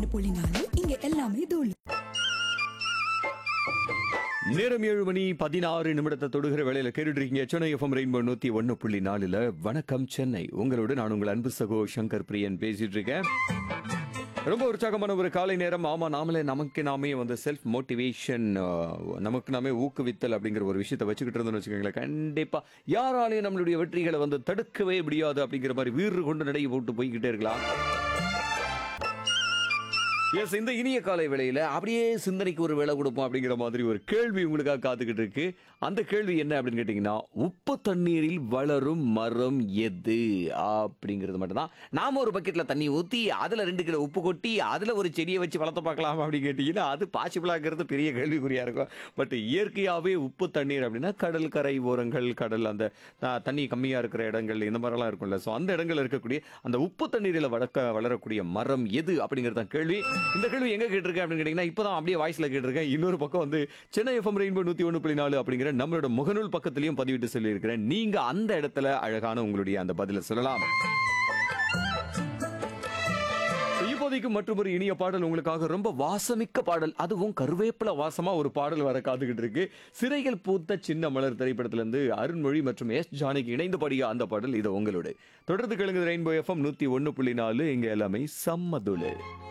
புள்ளி நாலு இங்க எல்லாமே தூள் நேரம் ஏழு மணி பதினாறு நிமிடத்தை தொடுகிற வேளையில கேட்டுட்டு இருக்கீங்க சென்னை எஃப்எம் ரெயின்போ நூத்தி ஒன்னு புள்ளி நாலுல வணக்கம் சென்னை உங்களோட நான் உங்கள் அன்பு சகோ சங்கர் பிரியன் பேசிட்டு இருக்கேன் ரொம்ப உற்சாகமான ஒரு காலை நேரம் ஆமா நாமளே நமக்கு நாமே வந்து செல்ஃப் மோட்டிவேஷன் நமக்கு நாமே ஊக்குவித்தல் அப்படிங்கிற ஒரு விஷயத்தை வச்சுக்கிட்டு இருந்தோம்னு வச்சுக்கோங்களேன் கண்டிப்பா யாராலையும் நம்மளுடைய வெற்றிகளை வந்து தடுக்கவே முடியாது அப்படிங்கிற மாதிரி வீறு கொண்டு நடை போட்டு போய்கிட்டே இருக்கலாம் எஸ் இந்த இனிய காலை வேளையில அப்படியே சிந்தனைக்கு ஒரு வேலை கொடுப்போம் அப்படிங்கிற மாதிரி ஒரு கேள்வி உங்களுக்காக காத்துக்கிட்டு இருக்கு அந்த கேள்வி என்ன அப்படின்னு கேட்டீங்கன்னா உப்பு தண்ணீரில் வளரும் மரம் எது அப்படிங்கிறது மட்டும்தான் நாம ஒரு பக்கெட்ல தண்ணி ஊத்தி அதுல ரெண்டு கிலோ உப்பு கொட்டி அதுல ஒரு செடியை வச்சு வளர்த்து பார்க்கலாம் அப்படின்னு கேட்டீங்கன்னா அது பாசிபிளாகிறது பெரிய கேள்விக்குறியா இருக்கும் பட் இயற்கையாவே உப்பு தண்ணீர் அப்படின்னா கடல் கரை ஓரங்கள் கடல் அந்த ஆஹ், தண்ணி கம்மியா இருக்கிற இடங்கள் இந்த மாதிரிலாம் இருக்கும்ல ஸோ அந்த இடங்கள்ல இருக்கக்கூடிய அந்த உப்பு தண்ணீரில் வளர்க்க வளரக்கூடிய மரம் எது அப்படிங்கிறது தான் கேள்வி இந்த கேள்வி எங்க கேட்டிருக்கேன் அப்படின்னு கேட்டீங்கன்னா இப்பதான் அப்படியே வாய்ஸ்ல கேட்டிருக்கேன் இன்னொரு பக்கம் வந்து சென்னை எஃப்எம் ரெயின்போ நூத்தி ஒன்று புள்ளி நாலு அப்படிங்கிற நம்மளோட முகநூல் பக்கத்திலையும் பதிவிட்டு சொல்லியிருக்கிறேன் நீங்க அந்த இடத்துல அழகான உங்களுடைய அந்த பதிலை சொல்லலாம் இப்போதைக்கு மற்றொரு இனிய பாடல் உங்களுக்காக ரொம்ப வாசமிக்க பாடல் அதுவும் கருவேப்பில வாசமா ஒரு பாடல் வர காத்துக்கிட்டு இருக்கு சிறைகள் பூத்த சின்ன மலர் திரைப்படத்திலிருந்து அருண்மொழி மற்றும் எஸ் ஜானகி இணைந்து பாடிய அந்த பாடல் இது உங்களோட தொடர்ந்து கேளுங்க ரெயின்போ எஃப்எம் நூத்தி ஒன்னு புள்ளி நாலு இங்க எல்லாமே சம்மதுளு